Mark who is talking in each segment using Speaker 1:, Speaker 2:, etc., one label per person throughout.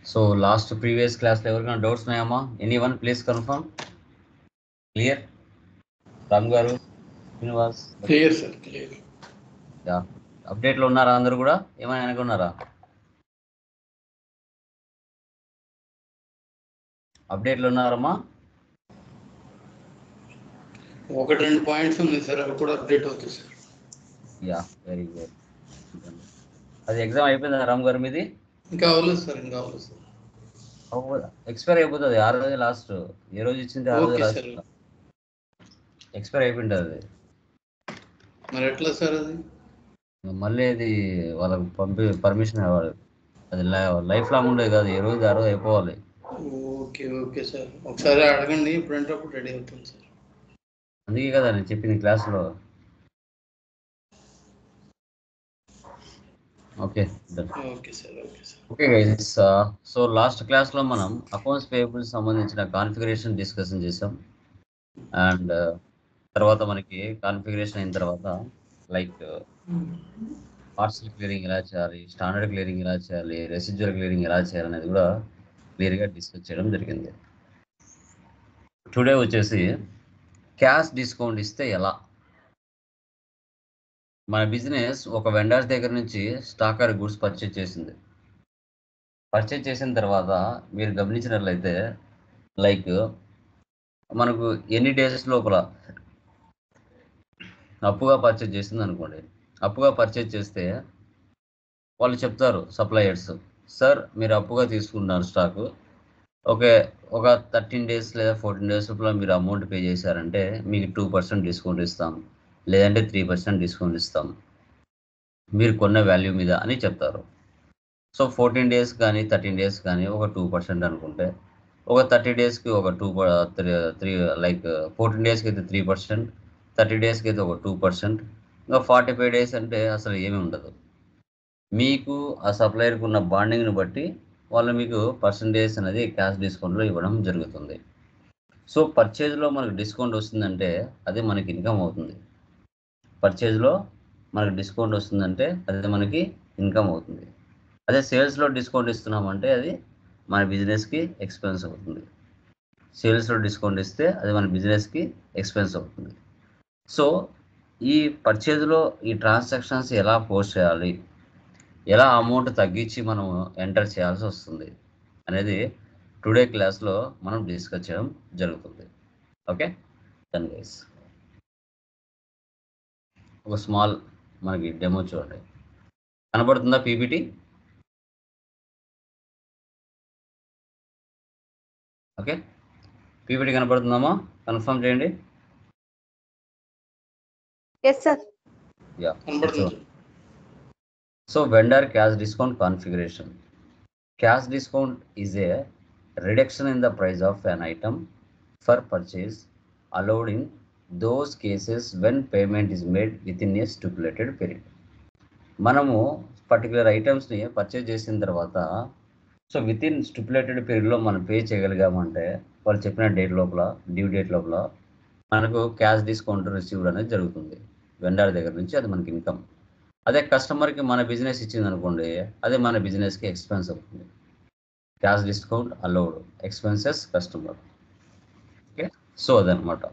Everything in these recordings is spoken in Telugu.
Speaker 1: సో లాస్ట్ ప్రీవియస్ క్లాస్లో ఎవరికైనా డౌట్స్ ఉన్నాయమ్మా anyone please confirm clear Ram garu Srinivas
Speaker 2: clear sir clear
Speaker 1: ya అప్డేట్లో ఉన్నారా అందరూ కూడా ఏమైనా అనుకున్నారా అప్డేట్లో ఉన్నారమ్మా
Speaker 2: ఒకటి రెండు పాయింట్స్ ఉన్నాయి సార్ అవి కూడా అప్డేట్ అవుతాయి సార్
Speaker 1: యా వెరీ గుడ్ అది ఎగ్జామ్ అయిపోయిందా రామ్ గారు మీది
Speaker 2: ఇంకా అవ్వలేదు సార్ ఇంకా అవ్వలేదు సార్
Speaker 1: ఎక్స్పైర్ అయిపోతుంది ఆ రోజే లాస్ట్ ఏ రోజు ఇచ్చింది ఆ రోజు
Speaker 2: ఓకే
Speaker 1: లాస్ట్
Speaker 2: సార్
Speaker 1: ఎక్స్పైర్ అయిపోయింది అది
Speaker 2: మరి ఎట్లా సార్ అది
Speaker 1: మళ్ళీ అది వాళ్ళకి పంపి పర్మిషన్ ఇవ్వాలి అది లైఫ్ లాంగ్ ఉండేది కాదు ఏ రోజు ఆ రోజు అయిపోవాలి
Speaker 2: ఓకే ఓకే సార్ ఒకసారి అడగండి ఇప్పుడంటే అప్పుడు రెడీ అవుతుంది సార్
Speaker 1: అందుకే కదా నేను చెప్పింది క్లాస్లో okay done
Speaker 2: okay sir okay sir
Speaker 1: okay guys so last క్లాస్లో మనం అకౌంట్స్ పేయబుల్ సంబంధించిన కాన్ఫిగరేషన్ డిస్కషన్ చేసాం అండ్ తర్వాత మనకి కాన్ఫిగరేషన్ అయిన తర్వాత లైక్ పార్సల్ క్లియరింగ్ ఎలా చేయాలి స్టాండర్డ్ క్లియరింగ్ ఎలా చేయాలి రెసిడ్యువల్ క్లియరింగ్ ఎలా చేయాలి అనేది కూడా క్లియర్గా డిస్కస్ చేయడం జరిగింది టుడే వచ్చేసి క్యాష్ డిస్కౌంట్ ఇస్తే ఎలా మన బిజినెస్ ఒక వెండర్స్ దగ్గర నుంచి స్టాకర్ గుడ్స్ పర్చేజ్ చేసింది పర్చేజ్ చేసిన తర్వాత మీరు గమనించినట్లయితే లైక్ మనకు ఎన్ని డేస్ లోపల అప్పుగా పర్చేజ్ చేసింది అనుకోండి అప్పుగా పర్చేజ్ చేస్తే వాళ్ళు చెప్తారు సప్లయర్స్ సార్ మీరు అప్పుగా తీసుకున్నారు స్టాకు ఓకే ఒక థర్టీన్ డేస్ లేదా ఫోర్టీన్ డేస్ లోపల మీరు అమౌంట్ పే చేశారంటే మీకు టూ పర్సెంట్ డిస్కౌంట్ ఇస్తాం లేదంటే త్రీ పర్సెంట్ డిస్కౌంట్ ఇస్తాం మీరు కొన్న వాల్యూ మీద అని చెప్తారు సో ఫోర్టీన్ డేస్ కానీ థర్టీన్ డేస్ కానీ ఒక టూ పర్సెంట్ అనుకుంటే ఒక థర్టీ డేస్కి ఒక two three three like fourteen డేస్కి అయితే త్రీ పర్సెంట్ థర్టీ డేస్కి అయితే ఒక టూ పర్సెంట్ ఇంకా ఫార్టీ ఫైవ్ డేస్ అంటే అసలు ఏమీ ఉండదు మీకు ఆ సప్లయర్కి ఉన్న బాండింగ్ని బట్టి వాళ్ళు మీకు పర్సంటేజ్ అనేది క్యాష్ డిస్కౌంట్లో ఇవ్వడం జరుగుతుంది సో పర్చేజ్లో మనకు డిస్కౌంట్ వస్తుందంటే అది మనకి ఇన్కమ్ అవుతుంది పర్చేజ్లో మనకు డిస్కౌంట్ వస్తుందంటే అది మనకి ఇన్కమ్ అవుతుంది అదే సేల్స్లో డిస్కౌంట్ ఇస్తున్నామంటే అది మన బిజినెస్కి ఎక్స్పెన్స్ అవుతుంది సేల్స్లో డిస్కౌంట్ ఇస్తే అది మన బిజినెస్కి ఎక్స్పెన్స్ అవుతుంది సో ఈ పర్చేజ్లో ఈ ట్రాన్సాక్షన్స్ ఎలా పోస్ట్ చేయాలి ఎలా అమౌంట్ తగ్గించి మనం ఎంటర్ చేయాల్సి వస్తుంది అనేది టుడే క్లాస్లో మనం డిస్కస్ చేయడం జరుగుతుంది ఓకే దెన్ గైస్ ఒక స్మాల్ మనకి డెమో చూడండి కనబడుతుందా పీపీటీ ఓకే పీపీటీ కనబడుతుందమ్మా కన్ఫర్మ్ చేయండి
Speaker 3: ఎస్ సార్
Speaker 1: యా
Speaker 2: కనబడుతుంది
Speaker 1: So vendor cash discount configuration. Cash discount is a reduction in the price of an item for purchase allowed in those cases when payment is made within a stipulated period. మనము పర్టికులర్ ఐటమ్స్ని పర్చేజ్ చేసిన తర్వాత సో విత్ ఇన్ స్టిపులేటెడ్ పీరియడ్లో మనం పే చేయగలిగామంటే వాళ్ళు చెప్పిన డేట్ లోపల డ్యూ డేట్ లోపల మనకు క్యాష్ డిస్కౌంట్ రిసీవ్డ్ అనేది జరుగుతుంది వెండర్ దగ్గర నుంచి అది మనకి ఇన్కమ్ అదే కస్టమర్కి మన బిజినెస్ ఇచ్చింది అనుకోండి అదే మన బిజినెస్కి ఎక్స్పెన్స్ అవుతుంది cash discount allowed expenses customer okay so అదనమాట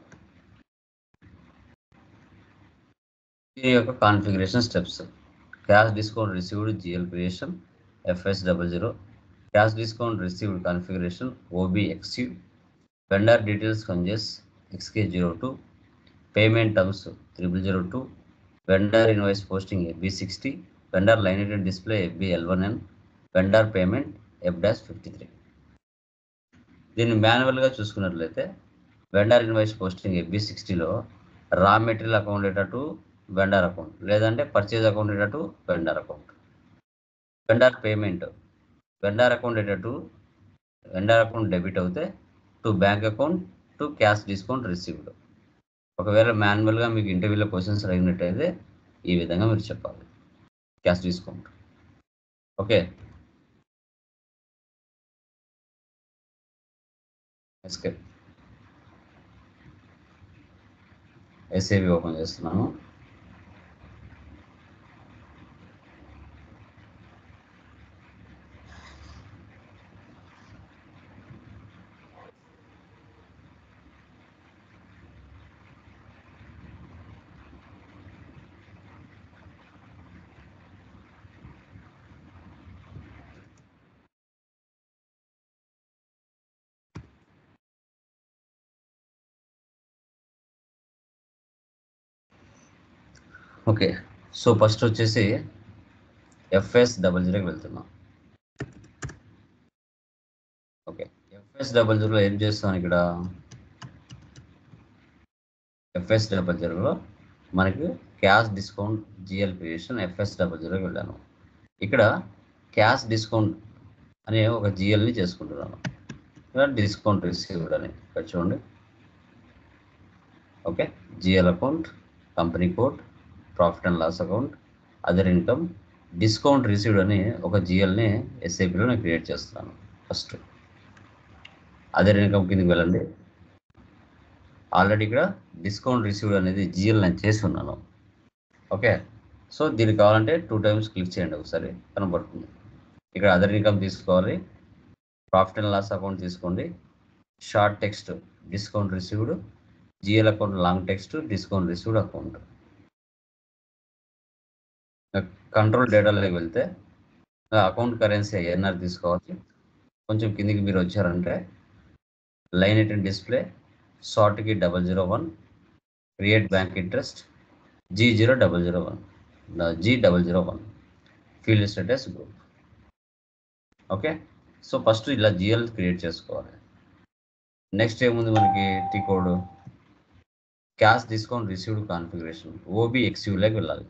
Speaker 1: ఈ యొక్క configuration steps cash discount received GL creation FS double zero cash discount received configuration OB XU vendor details changes XK zero two payment terms triple zero two vendor invoice posting FB sixty vendor line item display FB L N vendor payment F dash fifty three దీన్ని మాన్యువల్గా చూసుకున్నట్లయితే వెండర్ ఇన్వాయిస్ పోస్టింగ్ ఎఫ్బి సిక్స్టీలో raw material account data to vendor account లేదంటే purchase account data to vendor account vendor payment vendor account data to vendor account debit అవుతే to bank account to cash discount received ఒకవేళ మాన్యువల్గా మీకు ఇంటర్వ్యూలో క్వశ్చన్స్ అడిగినట్టయితే ఈ విధంగా మీరు చెప్పాలి cash discount okay escape SAP open చేస్తున్నాను ఓకే సో ఫస్ట్ వచ్చేసి ఎఫ్ఎస్ డబల్ జీరోకి వెళ్తున్నాం ఓకే ఎఫ్ఎస్ డబల్ జీరోలో ఏం చేస్తాం ఇక్కడ ఎఫ్ఎస్ డబల్ జీరోలో మనకి cash discount GL creation FS double జీరోకి వెళ్ళాను ఇక్కడ క్యాష్ డిస్కౌంట్ అనే ఒక జిఎల్ని చేసుకుంటున్నాను ఇక్కడ డిస్కౌంట్ రిసీవ్డ్ అని ఇక్కడ చూడండి okay GL account company code profit and loss account other income discount received అని ఒక జిఎల్ని ఎస్ఐపిలో నేను క్రియేట్ చేస్తున్నాను ఫస్ట్ అదర్ ఇన్కమ్ కిందకి వెళ్ళండి ఆల్రెడీ ఇక్కడ డిస్కౌంట్ రిసీవ్డ్ అనేది జిఎల్ నేను చేసి ఉన్నాను ఓకే సో దీనికి కావాలంటే టూ టైమ్స్ క్లిక్ చేయండి ఒకసారి కనబడుతుంది ఇక్కడ అదర్ ఇన్కమ్ తీసుకోవాలి ప్రాఫిట్ అండ్ లాస్ అకౌంట్ తీసుకోండి short text discount received GL account long text discount received account control డేటాలోకి వెళ్తే అకౌంట్ కరెన్సీ ఎన్ఆర్ తీసుకోవాలి కొంచెం కిందికి మీరు వచ్చారంటే లైన్ ఎయిట్ డిస్ప్లే షార్ట్కి double zero one create bank interest G zero double zero one G double zero one field status group okay so first ఇలా జిఎల్ క్రియేట్ చేసుకోవాలి నెక్స్ట్ ఏముంది మనకి T code cash discount received configuration OB ఎక్స్యూలోకి వెళ్ళాలి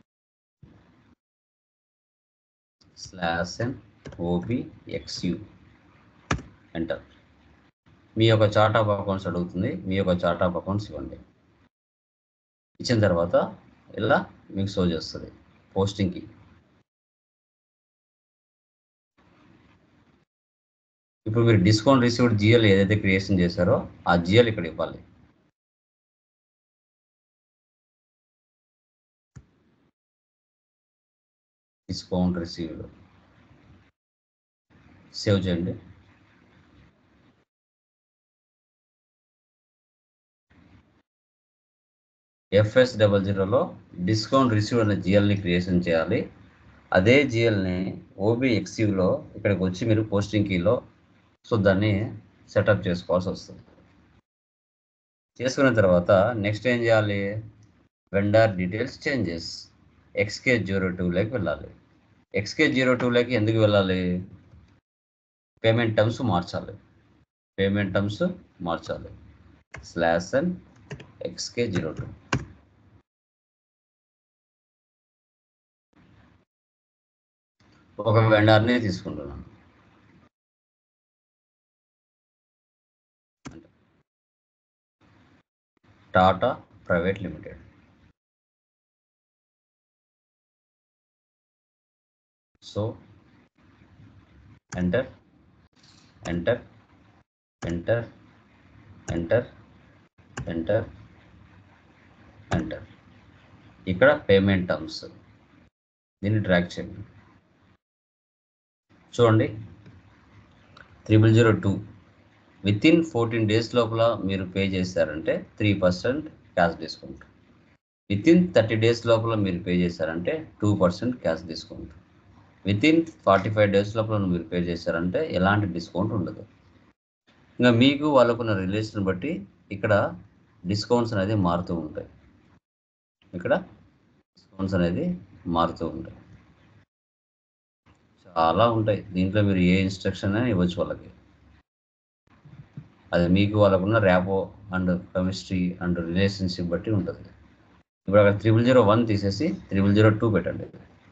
Speaker 1: slash N OB XU enter మీ యొక్క చార్ట్ ఆఫ్ అకౌంట్స్ అడుగుతుంది మీ యొక్క చార్ట్ ఆఫ్ అకౌంట్స్ ఇవ్వండి ఇచ్చిన తర్వాత ఇలా మీకు షో చేస్తుంది పోస్టింగ్కి ఇప్పుడు మీరు డిస్కౌంట్ రిసీవ్డ్ జిఎల్ ఏదైతే క్రియేషన్ చేశారో ఆ జిఎల్ ఇక్కడ ఇవ్వాలి డిస్కౌంట్ రిసీవ్డ్ సేవ్ చేయండి ఎఫ్ఎస్ డబల్ జీరోలో డిస్కౌంట్ రిసీవ్ అనే జిఎల్ని క్రియేషన్ చేయాలి అదే జిఎల్ని ఓబీ ఎక్స్యూలో ఇక్కడికి వచ్చి మీరు పోస్టింగ్ కీలో సో దాన్ని సెటప్ చేసుకోవాల్సి వస్తుంది చేసుకున్న తర్వాత నెక్స్ట్ ఏం చేయాలి vendor details changes XK zero టూలోకి వెళ్ళాలి ఎక్స్కే జీరో టూలోకి ఎందుకు వెళ్ళాలి పేమెంట్ టర్మ్స్ మార్చాలి పేమెంట్ టర్మ్స్ మార్చాలి slash and XK zero two ఒక వెండర్ని తీసుకుంటున్నాను Tata private limited so enter enter enter enter enter enter ఇక్కడ పేమెంట్ టర్మ్స్ దీన్ని ట్రాక్ చేయండి చూడండి triple zero two within fourteen days లోపల మీరు పే చేశారంటే three percent cash discount within thirty days లోపల మీరు పే చేశారంటే two percent cash discount within forty five days లోపల మీరు పే చేశారంటే ఎలాంటి డిస్కౌంట్ ఉండదు ఇంకా మీకు వాళ్ళకున్న రిలేషన్ బట్టి ఇక్కడ డిస్కౌంట్స్ అనేది మారుతూ ఉంటాయి ఇక్కడ డిస్కౌంట్స్ అనేది మారుతూ ఉంటాయి చాలా ఉంటాయి దీంట్లో మీరు ఏ ఇన్స్ట్రక్షన్ అయినా ఇవ్వచ్చు వాళ్ళకి అది మీకు వాళ్ళకున్న rapport and chemistry and relationship బట్టి ఉంటుంది ఇప్పుడు అక్కడ త్రిబుల్ జీరో వన్ తీసేసి త్రిబుల్ జీరో టూ పెట్టండి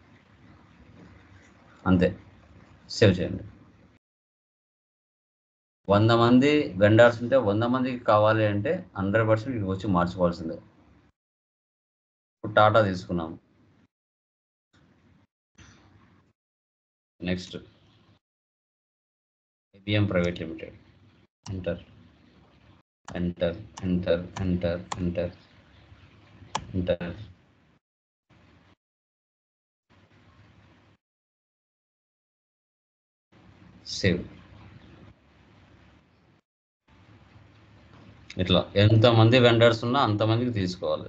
Speaker 1: అంతే సేవ్ చేయండి వంద మంది వెండర్స్ ఉంటే వంద మందికి కావాలి అంటే హండ్రెడ్ పర్సెంట్ ఇక్కడికి వచ్చి మార్చుకోవాల్సిందే ఇప్పుడు టాటా తీసుకున్నాం next ABM private limited enter enter enter enter enter enter save ఇట్లా ఎంతమంది వెండర్స్ ఉన్నా అంతమందికి తీసుకోవాలి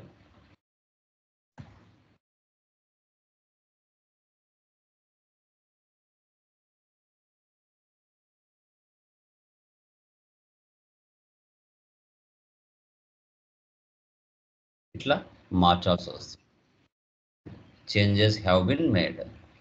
Speaker 1: ఇట్లా మార్చాల్సి వస్తుంది changes have been made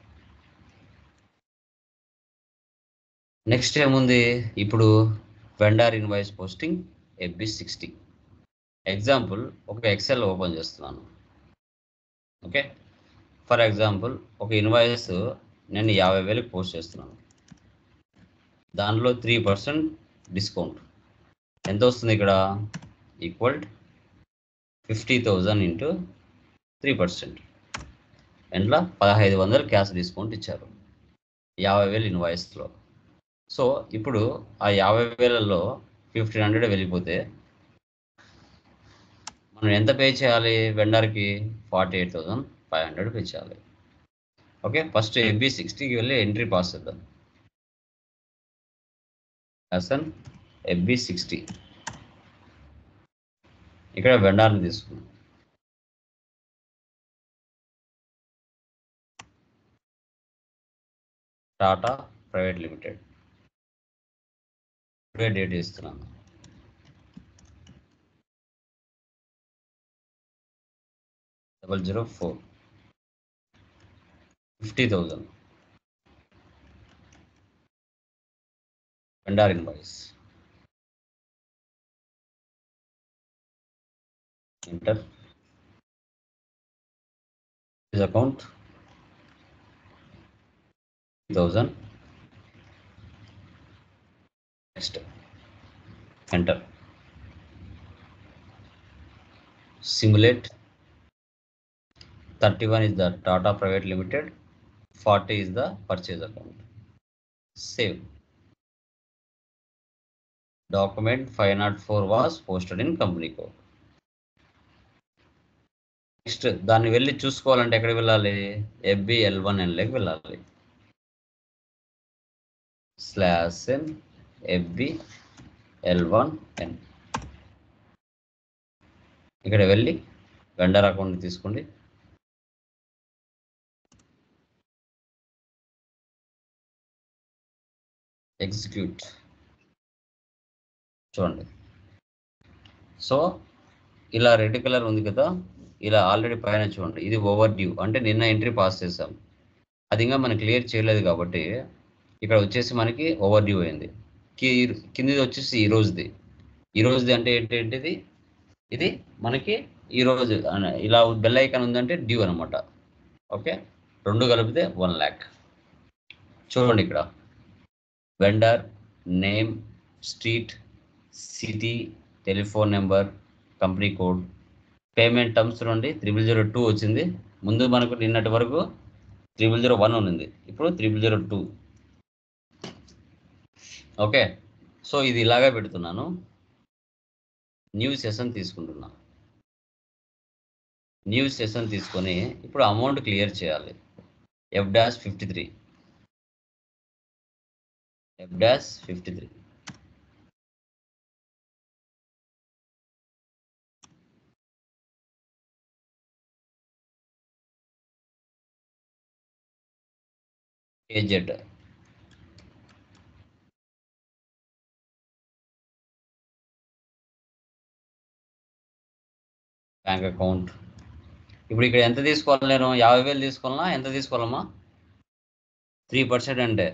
Speaker 1: next ఏముంది ఇప్పుడు vendor invoice posting FB sixty example ఒక ఎక్సెల్ ఓపెన్ చేస్తున్నాను ఓకే ఫర్ ఎగ్జాంపుల్ ఒక ఇన్వాయిస్ నేను యాభై వేలకు పోస్ట్ చేస్తున్నాను దానిలో త్రీ పర్సెంట్ డిస్కౌంట్ ఎంత వస్తుంది ఇక్కడ equal fifty thousand into three percent ఎంట్లో పదహైదు వందలు క్యాష్ డిస్కౌంట్ ఇచ్చారు యాభై వేలు ఇన్వాయిస్లో సో ఇప్పుడు ఆ యాభై వేలలో ఫిఫ్టీన్ హండ్రెడ్ వెళ్ళిపోతే మనం ఎంత పే చేయాలి వెండర్కి forty eight thousand five hundred pay చేయాలి ఓకే ఫస్ట్ ఎఫ్బి సిక్స్టీకి వెళ్ళి ఎంట్రీ పాస్ చేద్దాం అసన్ ఎఫ్బి సిక్స్టీ ఇక్కడ వెండార్ని తీసుకున్నాం టాటా ప్రైవేట్ లిమిటెడ్ ఇప్పుడే డేట్ ఇస్తున్నాను double zero four fifty thousand vendor invoice enter his account 1000 next enter simulate 31 is the tata private limited 40 is the purchase account save document 504 was posted in company code next దాన్ని వెళ్ళి చూసుకోవాలంటే ఎక్కడికి వెళ్ళాలి ఎఫ్బి ఎల్ వన్ ఎన్లోకి వెళ్ళాలి slash N FB L one N ఇక్కడ వెళ్ళి వెండర్ అకౌంట్ తీసుకోండి ఎగ్జిక్యూట్ చూడండి సో ఇలా రెడ్ కలర్ ఉంది కదా ఇలా ఆల్రెడీ పైన చూడండి ఇది ఓవర్ డ్యూ అంటే నిన్న ఎంట్రీ పాస్ చేసాం అది ఇంకా మనం క్లియర్ చేయలేదు కాబట్టి ఇక్కడ వచ్చేసి మనకి ఓవర్ డ్యూ అయింది కి- కిందిది వచ్చేసి ఈ రోజుది ఈ రోజుది అంటే ఏంటంటే ఇది మనకి ఈ రోజు అన- ఇలా బెల్ ఐకాన్ ఉందంటే డ్యూ అనమాట ఓకే రెండు కలిపితే వన్ ల్యాక్ చూడండి ఇక్కడ vendor name street city telephone number company code payment terms నుండి త్రిబుల్ జీరో టూ వచ్చింది ముందు మనకు నిన్నటి వరకు త్రిబుల్ జీరో వన్ ఉంది ఇప్పుడు triple zero two okay so ఇది ఇలాగే పెడుతున్నాను న్యూ సెషన్ తీసుకుంటున్నా న్యూ సెషన్ తీసుకొని ఇప్పుడు అమౌంట్ క్లియర్ చేయాలి F dash fifty three F dash fifty three AZ bank account ఇప్పుడు ఇక్కడ ఎంత తీసుకోవాలి నేను యాభై వేలు తీసుకోవాలన్నా ఎంత తీసుకోవాలమ్మా త్రీ పర్సెంట్ అంటే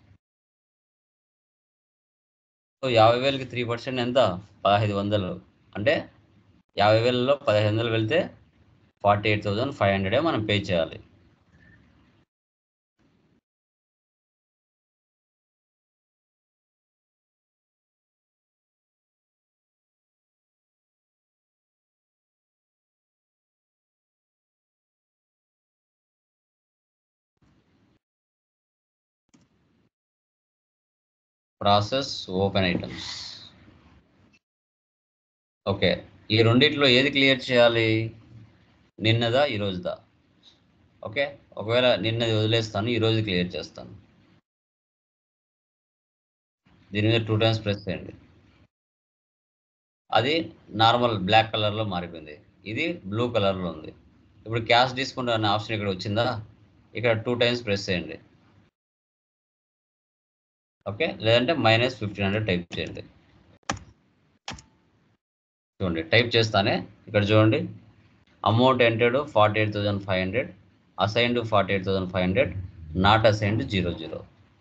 Speaker 1: సో యాభై వేలకి త్రీ పర్సెంట్ ఎంత పదహైదు వందలు అంటే యాభై వేలలో పదహైదు వందలు వెళ్తే ఫార్టీ ఎయిట్ థౌజండ్ ఫైవ్ హండ్రెడే మనం పే చేయాలి ప్రాసెస్ ఓపెన్ ఐటమ్స్ ఓకే ఈ రెండిట్లో ఏది క్లియర్ చేయాలి నిన్నదా ఈరోజుదా ఓకే ఒకవేళ నిన్నది వదిలేస్తాను ఈరోజు క్లియర్ చేస్తాను దీని మీద టూ టైమ్స్ ప్రెస్ చేయండి అది నార్మల్ బ్లాక్ కలర్లో మారిపోయింది ఇది బ్లూ కలర్లో ఉంది ఇప్పుడు క్యాష్ డిస్కౌంట్ అనే ఆప్షన్ ఇక్కడ వచ్చిందా ఇక్కడ టూ టైమ్స్ ప్రెస్ చేయండి ఓకే లేదంటే మైనస్ ఫిఫ్టీన్ హండ్రెడ్ టైప్ చేయండి చూడండి టైప్ చేస్తానే ఇక్కడ చూడండి amount entered forty eight thousand five hundred assigned forty eight thousand five hundred not assigned zero zero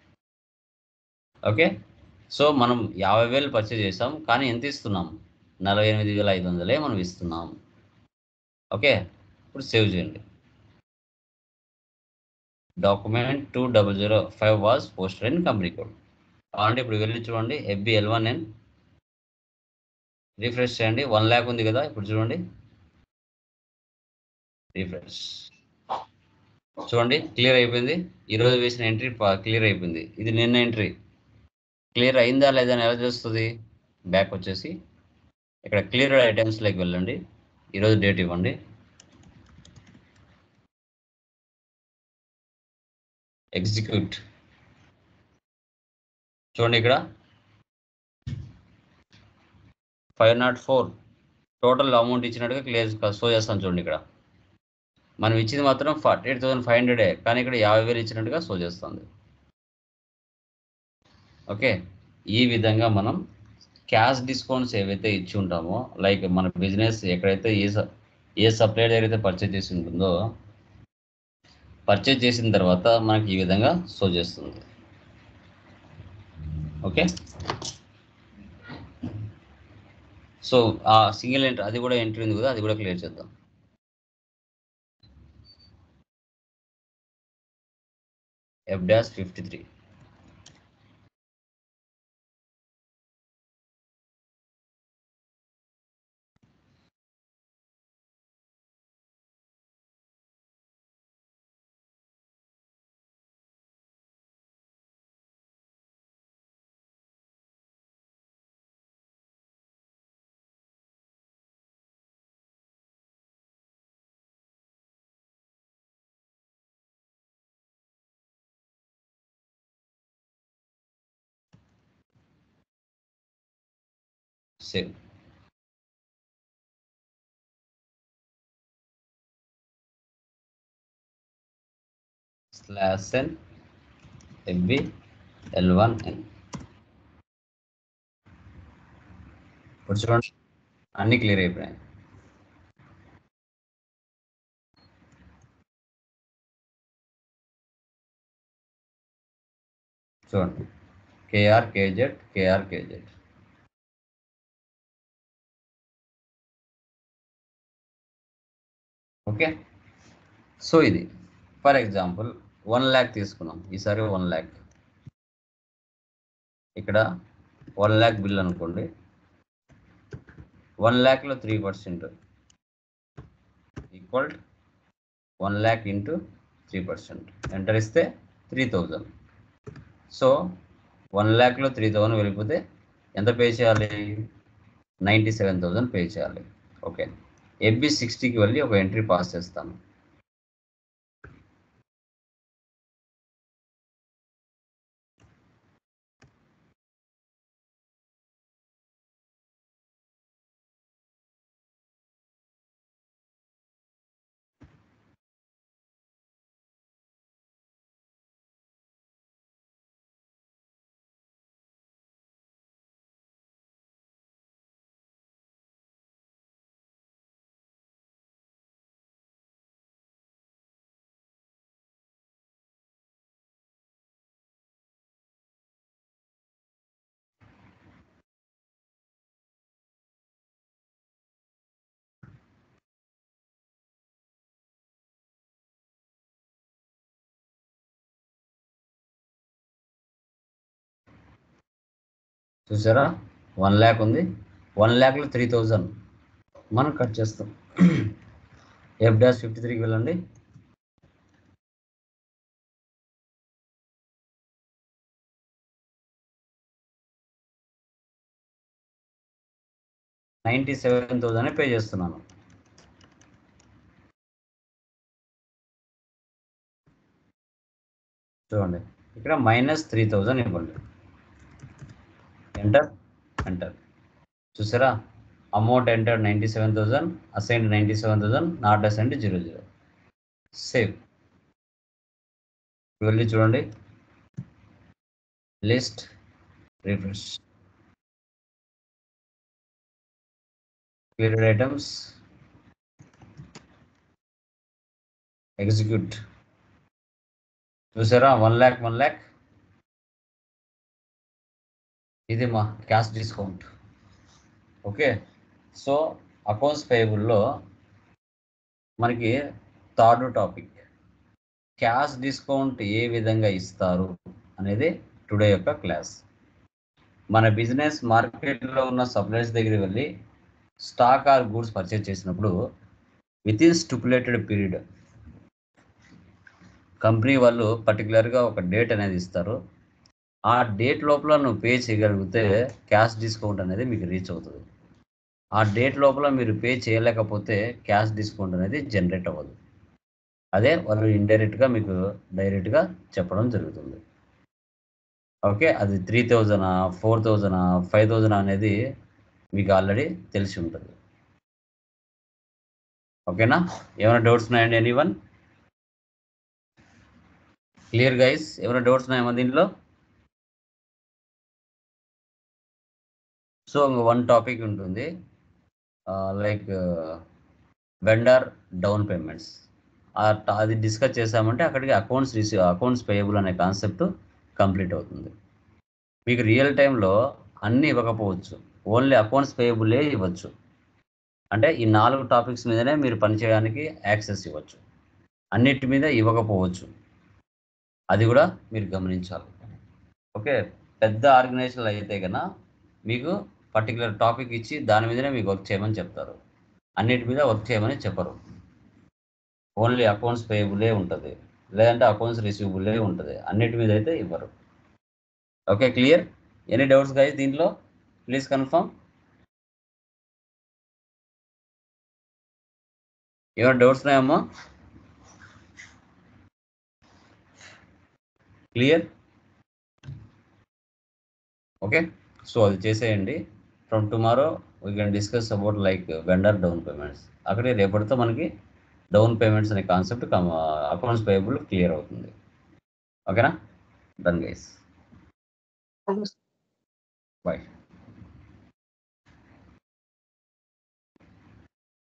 Speaker 1: okay so మనం యాభై వేలు పర్చేజ్ చేసాం కానీ ఎంత ఇస్తున్నాం నలభై ఎనిమిది వేల ఐదు వందలే మనం ఇస్తున్నాం ఓకే ఇప్పుడు సేవ్ చేయండి document two double zero five was posted in company code కావాలంటే ఇప్పుడు వెళ్ళి చూడండి FB L one N refresh చేయండి వన్ ల్యాక్ ఉంది కదా ఇప్పుడు చూడండి రిఫ్రెష్ చూడండి క్లియర్ అయిపోయింది ఈరోజు వేసిన ఎంట్రీ క్లియర్ అయిపోయింది ఇది నిన్న ఎంట్రీ క్లియర్ అయిందా లేదా అని ఎలా తెలుస్తుంది బ్యాక్ వచ్చేసి ఇక్కడ క్లియర్ ఐటమ్స్లోకి వెళ్ళండి ఈరోజు డేట్ ఇవ్వండి ఎగ్జిక్యూట్ చూడండి ఇక్కడ five not four total amount ఇచ్చినట్టుగా క్లియర్ షో చేస్తాను చూడండి ఇక్కడ మనం ఇచ్చింది మాత్రం ఫార్టీ ఎయిట్ థౌసండ్ ఫైవ్ హండ్రెడే కానీ ఇక్కడ యాభై వేలు ఇచ్చినట్టుగా షో చేస్తుంది ఓకే ఈ విధంగా మనం క్యాష్ డిస్కౌంట్స్ ఏవైతే ఇచ్చి ఉంటామో లైక్ మన బిజినెస్ ఎక్కడైతే ఏ స- ఏ సప్లైర్ దగ్గర అయితే పర్చేజ్ చేసి ఉంటుందో పర్చేజ్ చేసిన తర్వాత మనకి ఈ విధంగా షో చేస్తుంది ఓకే సో ఆ సింగిల్ ఎంట్రీ అది కూడా ఎంట్రీ ఉంది కదా అది కూడా క్లియర్ చేద్దాం F dash fifty three save slash N FB L one N ఇప్పుడు చూడండి అన్నీ క్లియర్ అయిపోయాయి చూడండి KR KZ KR KZ okay so ఇది ఫర్ ఎగ్జాంపుల్ వన్ ల్యాక్ తీసుకున్నాం ఈసారి వన్ ల్యాక్ ఇక్కడ వన్ ల్యాక్ బిల్ అనుకోండి వన్ ల్యాక్లో three percent equal one lakh into three percent enter ఇస్తే త్రీ థౌజండ్ సో వన్ ల్యాక్లో త్రీ థౌజండ్ వెళ్ళిపోతే ఎంత పే చేయాలి నైంటీ సెవెన్ థౌజండ్ పే చేయాలి ఓకే ఎఫ్బి సిక్స్టీకి వెళ్ళి ఒక ఎంట్రీ పాస్ చేస్తాను చూసారా వన్ ల్యాక్ ఉంది వన్ ల్యాక్లో త్రీ థౌజండ్ మనం కట్ చేస్తాం ఎఫ్ డాష్ ఫిఫ్టీ త్రీకి వెళ్ళండి నైంటీ సెవెన్ థౌజండ్ పే చేస్తున్నాను చూడండి ఇక్కడ మైనస్ త్రీ థౌజండ్ ఇవ్వండి ఎంటర్ ఎంటర్ చూసారా amount enter ninety seven thousand assigned ninety seven thousand not assigned zero zero save వెళ్ళి చూడండి list refresh period items execute చూసారా వన్ ల్యాక్ వన్ ల్యాక్ ఇది మా cash discount okay so accounts పేయబుల్లో మనకి థర్డ్ టాపిక్ క్యాష్ డిస్కౌంట్ ఏ విధంగా ఇస్తారు అనేది టుడే యొక్క క్లాస్ మన బిజినెస్ మార్కెట్లో ఉన్న సప్లైర్స్ దగ్గరికి వెళ్ళి స్టాక్ ఆర్ గూడ్స్ పర్చేజ్ చేసినప్పుడు with in stipulated period company వాళ్ళు పర్టికులర్గా ఒక డేట్ అనేది ఇస్తారు ఆ డేట్ లోపల నువ్వు పే చేయగలిగితే క్యాష్ డిస్కౌంట్ అనేది మీకు రీచ్ అవుతుంది ఆ డేట్ లోపల మీరు పే చేయలేకపోతే క్యాష్ డిస్కౌంట్ అనేది జనరేట్ అవ్వదు అదే వాళ్ళు ఇండైరెక్ట్గా మీకు డైరెక్ట్గా చెప్పడం జరుగుతుంది ఓకే అది three thousand four thousand five thousand అనేది మీకు ఆల్రెడీ తెలిసి ఉంటుంది ఓకేనా ఏమైనా డౌట్స్ ఉన్నాయండి ఎనీ వన్ క్లియర్ గైస్ ఏమైనా డౌట్స్ ఉన్నాయమ్మా దీంట్లో సో వన్ టాపిక్ ఉంటుంది లైక్ వెండర్ డౌన్ పేమెంట్స్ అది డిస్కస్ చేసామంటే అక్కడికి అకౌంట్స్ రిసీవ్ అకౌంట్స్ పేయబుల్ అనే కాన్సెప్ట్ కంప్లీట్ అవుతుంది మీకు రియల్ టైంలో అన్నీ ఇవ్వకపోవచ్చు ఓన్లీ అకౌంట్స్ పేయబులే ఇవ్వచ్చు అంటే ఈ నాలుగు టాపిక్స్ మీదనే మీరు పనిచేయడానికి యాక్సెస్ ఇవ్వచ్చు అన్నిటి మీద ఇవ్వకపోవచ్చు అది కూడా మీరు గమనించాలి ఓకే పెద్ద ఆర్గనైజేషన్లు అయితే కన్నా మీకు పర్టికులర్ టాపిక్ ఇచ్చి దాని మీదనే మీకు వర్క్ చేయమని చెప్తారు అన్నిటి మీద వర్క్ చేయమని చెప్పరు ఓన్లీ అకౌంట్స్ పేయబులే ఉంటుంది లేదంటే అకౌంట్స్ రిసీవబులే ఉంటుంది అన్నిటి మీద అయితే ఇవ్వరు okay clear any doubts guys దీంట్లో ప్లీజ్ కన్ఫర్మ్ ఏమైనా డౌట్స్ ఉన్నాయమ్మా క్లియర్ ఓకే సో అది చేసేయండి from tomorrow we can discuss about like vendor down payments అక్కడే రేపటితో మనకి డౌన్ పేమెంట్స్ అనే కాన్సెప్ట్ అకౌంట్స్ పేయబుల్ క్లియర్ అవుతుంది ఓకేనా డన్ గైస్ బాయ్